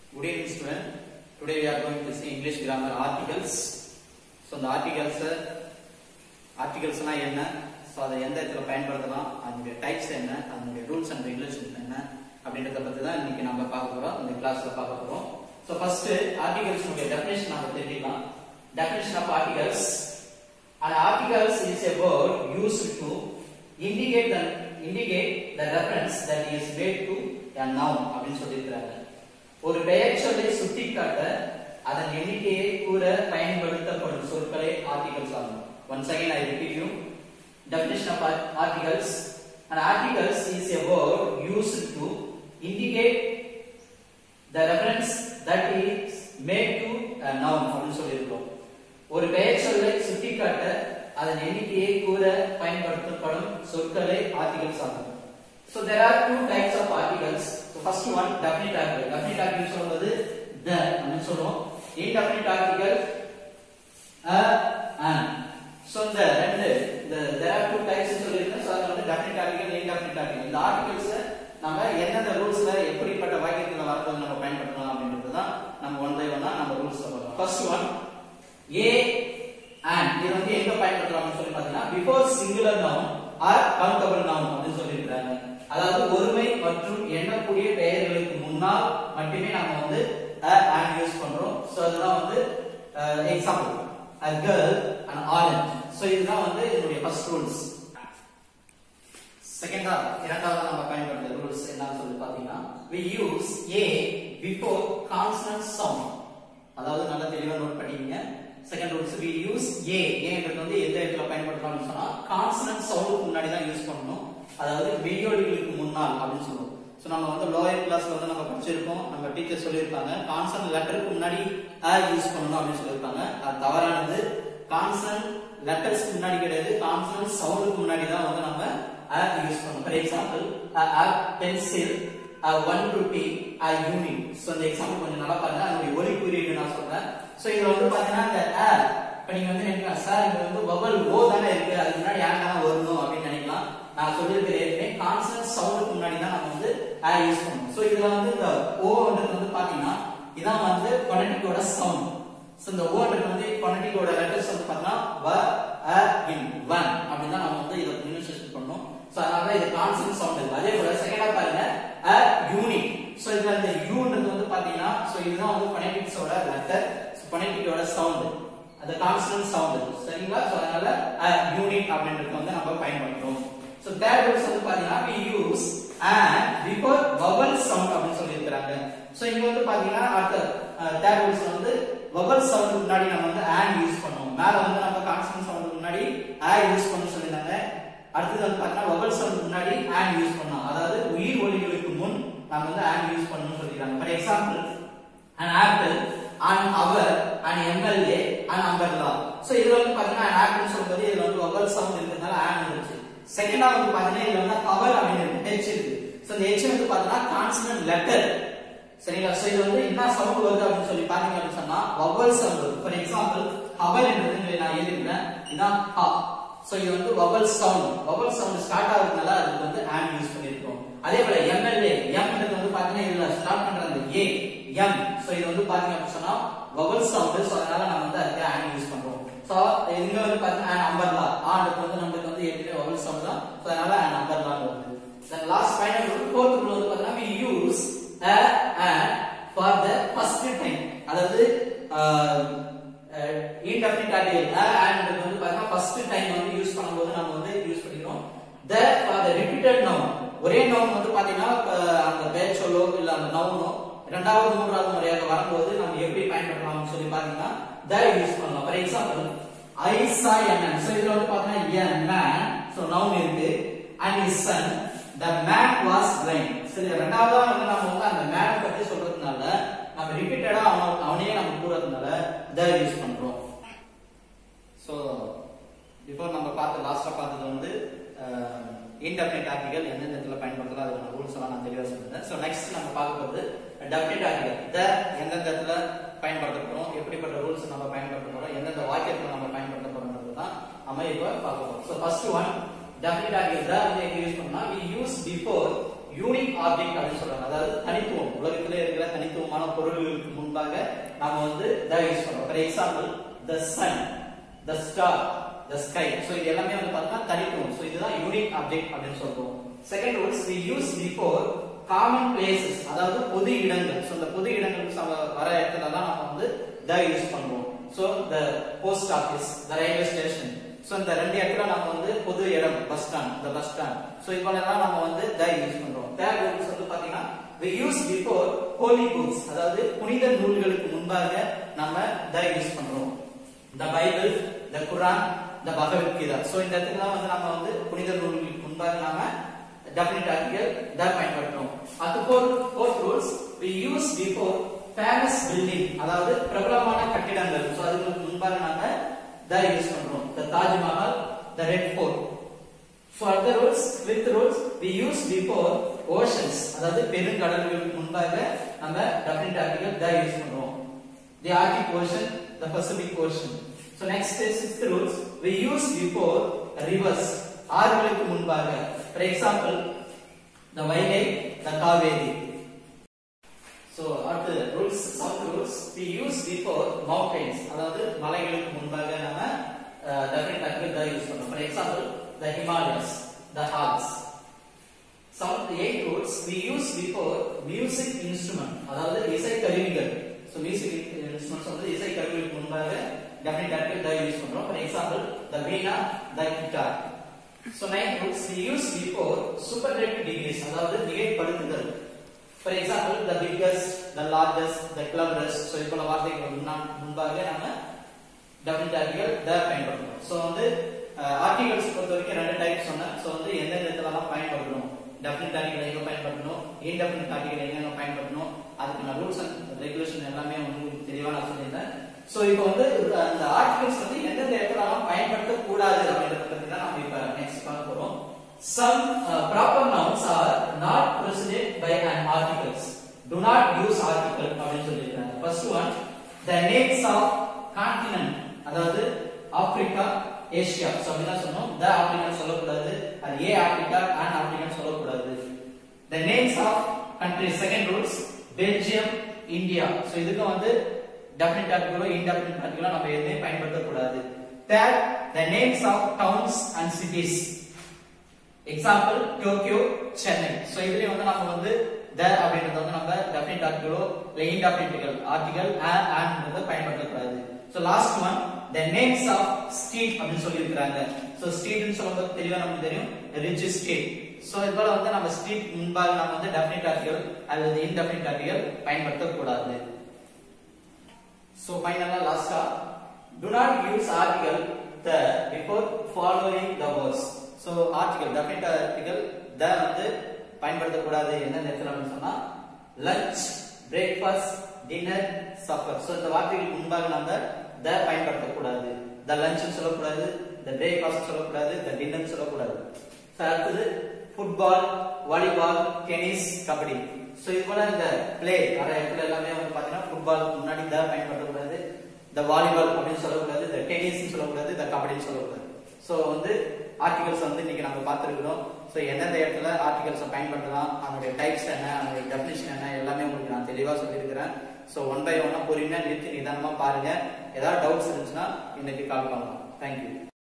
Good evening student. Today we are going to see English grammar articles. So இந்த articles articles னா என்ன so அதை எந்த இடத்துல பயன்படுத்தலாம் அதனுடைய டைப்ஸ் என்ன அதனுடைய ரூல்ஸ் அண்ட் ரெகுலேஷன் என்ன அப்படின்றத பத்தி தான் இன்னைக்கு நம்ம பார்க்க போறோம் இந்த கிளாஸ்ல பார்க்க போறோம் ஸோ ஃபர்ஸ்ட் ஆர்டிகல்ஸ் டெஃபினேஷன் நம்ம தெரிஞ்சுக்கலாம் definition of articles An articles is a word used to indicate the indicate the reference that is made to a noun அப்படின்னு சொல்லியிருக்கிறாங்க ஒரு பெயர் சொல்லை சுட்டிக்காட்ட அதன் எண்ணிக்கையை கூற பயன்படுத்தப்படும் சொற்களே ஆர்டிகல்ஸ் ஆகும் once again i repeat you definition of art- articles an articles is a word used to indicate the reference that is made to a noun அப்படின்னு சொல்லியிருக்கிறோம் ஒரு பெயர் சொல்லை சுட்டிக்காட்ட அதன் எண்ணிக்கையை கூற பயன்படுத்தப்படும் சொற்களே ஆர்டிகல்ஸ் ஆகும் So there are two types of articles. So first one definite article. Definite article சொல்வது the அப்படின்னு சொல்லுவோம். Indefinite article a an. So இந்த ரெண்டு இந்த there are two types சொல்லிருக்கேன். So அது வந்து definite article, indefinite article. இந்த articles நம்ம எந்தெந்த ரூல்ஸ்ல எப்படிப்பட்ட வாக்கியத்துல வரும்போது நம்ம பயன்படுத்தலாம் அப்படின்றது தான் நம்ம ஒன் பை ஒன்னா நம்ம ரூல்ஸ் பார்க்கலாம். First one a and இது வந்து எங்க பயன்படுத்தலாம்னு சொல்லி பாத்தீங்கன்னா before singular noun or countable noun அப்படின்னு சொல்லியிருக்காங்க அதாவது ஒருமை மற்றும் எண்ணக்கூடிய பெயர்களுக்கு முன்னால் மட்டுமே நாம வந்து a and யூஸ் பண்றோம் சோ அதுதான் வந்து example a girl an orange so இதுதான் வந்து இதனுடைய ஃபர்ஸ்ட் ரூல்ஸ் செகண்டா இரண்டாவது நம்ம பயன்படுத்த ரூல்ஸ் என்னன்னு சொல்லி பாத்தீங்கன்னா we use a before consonant sound அதாவது நல்லா தெளிவா நோட் பண்ணிக்கங்க second rules we use a ஏன்றது வந்து எந்த இடத்துல பயன்படுத்தலாம்னு சொன்னா கான்சனன்ட் சவுண்டுக்கு முன்னாடி தான் யூஸ் பண்ணணும் அதாவது மெய்யொலிகளுக்கு முன்னால் அப்படின்னு சொல்லுவோம் சோ நம்ம வந்து லோயர் கிளாஸ்ல வந்து நம்ம படிச்சிருக்கோம் நம்ம டீச்சர் சொல்லியிருப்பாங்க கான்சனன்ட் லெட்டருக்கு முன்னாடி a யூஸ் பண்ணணும் அப்படின்னு சொல்லியிருப்பாங்க அது தவறானது கான்சனன்ட் லெட்டர்ஸ்க்கு முன்னாடி கிடையாது கான்சனன்ட் சவுண்டுக்கு முன்னாடி தான் வந்து நம்ம a யூஸ் பண்ணணும் for example a pencil one rupee a unit so இந்த எக்ஸாம்பிள் கொஞ்சம் நல்லா பாருங்க அதனுடைய ஒலி குறியீடு நான் சொல்றேன் சோ இதுல வந்து பாத்தீங்கன்னா இந்த a இப்ப நீங்க வந்து நினைக்கலாம் சார் இங்க வந்து வவல் ஓ தானே இருக்கு அதுக்கு முன்னாடி ஏன் தானே வரணும் அப்படின்னு நினைக்கலாம் நான் சொல்லியிருக்கிற ஏற்கனவே கான்சனன்ட் சவுண்டுக்கு முன்னாடி தான் நம்ம வந்து a யூஸ் பண்ணணும் சோ இதுல வந்து இந்த ஓன்றது வந்து பாத்தீங்கன்னா இதான் வந்து பொனட்டிக்கோட சவுண்ட் சோ இந்த ஓன்றது வந்து பொனட்டிக்கோட லெட்டர்ஸ் வந்து பாத்தீங்கன்னா வ அ இன் வன் அப்படின்னு தான் நம்ம வந்து இதை ப்ரொனன்சியேஷன் பண்ணோம் சோ அதனால இது கான்சனன்ட் சவுண்ட் இருக்கு அதே போல செகண்டா பாருங்க a யூனிட் சோ இதுல இந்த யூன்றது வந்து பாத்தீங்கன்னா சோ இதுதான் வந்து பொனட்டிக்ஸோட லெட்டர் பொனட்டிக்கோட சவுண்ட் அது கான்சனன்ட் சவுண்ட் சரிங்களா சோ அதனால a யூனிட் அப்படின்றது வந்து நம்ம பயன்படுத்துறோம் சோ தேர்ட் ரூல்ஸ் வந்து பாத்தீங்கன்னா we use and before vowel sound அப்படின்னு சொல்லி இருக்காங்க சோ இங்க வந்து பாத்தீங்கன்னா அடுத்த தேர்ட் ரூல்ஸ் வந்து vowel sound முன்னாடி நம்ம வந்து and யூஸ் பண்ணுவோம் மேல வந்து நம்ம கான்சனன்ட் சவுண்ட் முன்னாடி a யூஸ் பண்ண சொல்லிருந்தாங்க அடுத்தது வந்து பாத்தீங்கன்னா vowel sound முன்னாடி and யூஸ் பண்ணோம் அதாவது உயிர் ஒலிகளுக்கு முன் நம்ம வந்து and யூஸ் பண்ணணும்னு சொல்லிருக்காங்க for example an apple an hour an MLA an umbrella so இதுல வந்து பாத்தீங்கன்னா an apple சொல்றது இதுல வந்து vowel sound இருக்கிறதுனால an இருந்துச்சு செகண்டா வந்து பாத்தீங்கன்னா இதுல வந்து power அப்படின்னு இருக்கு h இருக்கு சோ இந்த h வந்து பாத்தீங்கன்னா கான்சனன்ட் லெட்டர் சரிங்களா சோ இது வந்து என்ன சவுண்ட் வருது அப்படின்னு சொல்லி பாத்தீங்க அப்படின்னு சொன்னா vowel sound வருது ஃபார் எக்ஸாம்பிள் ஹவர் என்றது நான் எழுதிருக்கேன் இதான் ஹ சோ இது வந்து vowel sound vowel sound start ஆகுறதுனால அதுக்கு வந்து and யூஸ் பண்ணிருக்கோம் அதே போல MLA M ன்றது வந்து பாத்தீங்கன்னா இதுல ஸ்டார்ட் பண்ற அந்த A M சோ இது வந்து பாத்தீங்க அப்படின்னு சொன்னா vowel sound சோ அதனால நம்ம வந்து அதுக்கு and யூஸ் பண்றோம் சோ இங்க வந்து பாத்தீங்கன்னா an umbrella ஆண்டுக்கு வந்து நமக்கு வந்து ஏற்கனவே vowel sound தான் சோ அதனால an umbrella வருது then last final rule fourth rule வந்து பாத்தீங்கன்னா we use a and for the first time அதாவது இன்டெஃபினிட் ஆர்டிகல் a and ன்றது வந்து பாத்தீங்கன்னா ஃபர்ஸ்ட் டைம் வந்து யூஸ் பண்ணும்போது நம்ம வந்து யூஸ் பண்ணிக்கிறோம் the for the repeated noun ஒரே noun வந்து பாத்தீங்கன்னா அஹ், அந்த பெயர் சொல்லோ இல்ல அந்த நவுனோ இரண்டாவது மூன்றாவது முறையாக வரும்போது நம்ம எப்படி பயன்படுத்தலாம்னு சொல்லி பாத்தீங்கன்னா the யூஸ் பண்ணலாம் for example I saw a man so இதுல வந்து பாத்தீங்கன்னா a man so noun இருக்கு and his son the man was blind சரி ரெண்டாவதா வந்து நம்ம வந்து அந்த மேன் பத்தி சொல்றதுனால நம்ம ரிப்பீட்டடா அவன் அவனையே நம்ம கூறதுனால the யூஸ் பண்றோம் சோ பிஃபோர் நம்ம பார்த்த லாஸ்டா பார்த்தது வந்து இன்டெஃபினிட் ஆர்டிகல் எந்தெந்த இடத்துல பயன்படுத்தலாம் அதுக்கான ரூல்ஸ் எல்லாம் நான் தெளிவாக சொல்லிட்டேன் ஸோ நெக்ஸ்ட் நம்ம பார்க்க போகிறது டெஃபினிட் ஆர்டிகல் த எந்தெந்த இடத்துல பயன்படுத்த போறோம் எப்படிப்பட்ட ரூல்ஸ் நம்ம பயன்படுத்த போறோம் எந்தெந்த வாக்கியத்தில் நம்ம பயன்படுத்த போறோம்ன்றது தான் நம்ம இப்போ பார்க்க போறோம் so first one definite article the வந்து எங்க யூஸ் பண்ணா we use before unique object அப்படின்னு சொல்றாங்க அதாவது தனித்துவம் உலகத்திலே இருக்கிற தனித்துவமான பொருள்களுக்கு முன்பாக நாம வந்து த யூஸ் பண்றோம் for example the sun the star the sky so இது எல்லாமே வந்து பார்த்தீங்கன்னா தனித்துவம் ஸோ இதுதான் யூனிக் ஆப்ஜெக்ட் அப்படின்னு சொல்றோம் second rules we use before common places அதாவது பொது இடங்கள் ஸோ இந்த பொது இடங்களுக்கு சம- வர இடத்துல தான் நம்ம வந்து த யூஸ் பண்ணுவோம் so the post office the railway station so இந்த ரெண்டு இடத்துல நம்ம வந்து பொது இடம் பஸ் ஸ்டாண்ட் இந்த பஸ் ஸ்டாண்ட் ஸோ இப்போ எல்லாம் நம்ம வந்து த யூஸ் பண்றோம் தேர்ட் ரூல்ஸ் வந்து பாத்தீங்கன்னா we use before holy books அதாவது புனித நூல்களுக்கு முன்பாக நம்ம த யூஸ் பண்றோம் the Bible the Quran the Bhagavad Gita so இந்த இடத்துல தான் வந்து நம்ம வந்து புனித நூல்களுக்கு முன்பாக நாம டெஃபினட் ஆர்டிகல் த பயன்படுத்துறோம் அது போல் fourth rules we use before famous building அதாவது பிரபலமான கட்டிடங்கள் ஸோ அதுக்கு முன்பாக நாம த யூஸ் பண்றோம் the Taj Mahal the Red Fort so அடுத்த rules fifth rules we use before oceans அதாவது பெருங்கடல்களுக்கு முன்பாக நம்ம டெஃபினட் ஆர்டிகல் த யூஸ் பண்றோம் the Arctic Ocean, the Pacific Ocean. So next is sixth rules. We use before rivers. ஆறுகளுக்கு முன்பாக. For example, the Vaigai, the Kaveri. So அடுத்து rules, seventh rules. We use before mountains. அதாவது மலைகளுக்கு முன்பாக நம்ம definite article the use பண்றோம். For example, the Himalayas, the Alps. Seventh eight rules we use before music instrument அதாவது இசை கருவிகள் so music instruments வந்து இசை கருவிகளுக்கு முன்பாக டெஃபினட் ஆர்டிகல் த யூஸ் பண்றோம் for example the veena the guitar so nine rules we use before superlative degrees அதாவது மிகைப்படுத்துதல் for example the biggest the largest the cleverest so இது போல வார்த்தைகள் முன்னா- முன்பாக நம்ம டெஃபினட் ஆர்டிகல் த பயன்படுத்தணும் ஸோ வந்து ஆர்டிகல்ஸ் பொறுத்த வரைக்கும் ரெண்டு டைப் சொன்னேன் ஸோ வந்து எந்தெந்த இடத்துலலாம் பயன்படுத்தணும் டெஃபினட் ஆர்டிகல் எங்க பயன்படுத்தணும் இன்டெஃபினட் ஆர்டிகல் எங்கெங்க பயன்படுத்தணும் அதுக்கான ரூல்ஸ் அண்ட் ரெகுலேஷன் எல்லாமே வந்து உங்களுக்கு தெளிவா நான் சொல்லியிருந்தேன் ஸோ இப்போ வந்து அந்த ஆர்டிகல்ஸ் வந்து எந்தெந்த இடத்துலலாம் பயன்படுத்தக்கூடாது அப்படின்றத பத்தி தான் நம்ம இப்போ நெக்ஸ்ட் பார்க்க போறோம் Some uh, proper nouns are not preceded by an articles. Do not use article அப்படின்னு சொல்லியிருக்காங்க. First one, the names of continent அதாவது ஆப்பிரிக்கா ஏசியா ஸோ அப்படிதான் சொன்னோம் த ஆப்பிரிக்கன் சொல்லக்கூடாது அது ஏ ஆப்பிரிக்கா அண்ட் ஆப்பிரிக்கன் சொல்லக்கூடாது the names of country second rules Belgium India so இதுக்கு வந்து டெஃபினட் ஆர்டிகளோ இன்டெஃபினட் ஆர்டிகளோ நம்ம எதுவுமே பயன்படுத்தக்கூடாது third the names of towns and cities example Tokyo Chennai so இதுலயே வந்து நம்ம வந்து த அப்படின்றது வந்து நம்ம டெஃபினட் ஆர்டிகளோ இல்ல இன்டெஃபினிட்டிகள் ஆர்டிகல் ஆண்ட்ன்றத பயன்படுத்தக்கூடாது so last one the names of street அப்படின்னு சொல்லி இருக்காங்க சோ ஸ்ட்ரீட்னு சொல்லும்போது தெளிவா நமக்கு தெரியும் ரிச் ஸ்ட்ரீட் சோ இது போல வந்து நம்ம ஸ்ட்ரீட் முன்பாக நம்ம வந்து டெஃபினட் ஆர்டிகல் அல்லது இன்டெஃபினிட் ஆர்டிகல் பயன்படுத்தக்கூடாது So finally last do not use article the before following the words. So article definite article the வந்து பயன்படுத்தக்கூடாது என்ன நேரத்தில் அப்படின்னு சொன்னா lunch breakfast dinner supper so இந்த வார்த்தைகளுக்கு முன்பாக நம்ம த பயன்படுத்தக்கூடாது த லஞ்ச் சொல்லக்கூடாது த பிரேக்ஃபாஸ்ட் சொல்லக்கூடாது த டின்னர் சொல்லக்கூடாது ஸோ அடுத்தது football volleyball tennis kabaddi so இது போல இந்த பிளே வர இடத்துல எல்லாமே வந்து பாத்தீங்கன்னா ஃபுட்பாலுக்கு முன்னாடி த பயன்படுத்தக்கூடாது இந்த வாலிபால் அப்படின்னு சொல்லக்கூடாது இந்த டென்னிஸ் சொல்லக்கூடாது இந்த கபடின்னு சொல்லக்கூடாது ஸோ வந்து ஆர்டிகல்ஸ் வந்து இன்னைக்கு நம்ம பார்த்துருக்கிறோம் ஸோ எந்தெந்த இடத்துல ஆர்டிகல்ஸை பயன்படுத்தலாம் அதனுடைய டைப்ஸ் என்ன அதனுடைய டெஃபினிஷன் என்ன எல்லாமே உங்களுக்கு நான் தெளிவாக சொல்லியிருக்கிறேன் ஸோ ஒன் பை ஒன்னா பொறுமையாக நிறுத்தி நிதானமாக பாருங்க ஏதாவது டவுட்ஸ் இருந்துச்சுன்னா இன்னைக்கு கால் பண்ணலாம் தேங்க்யூ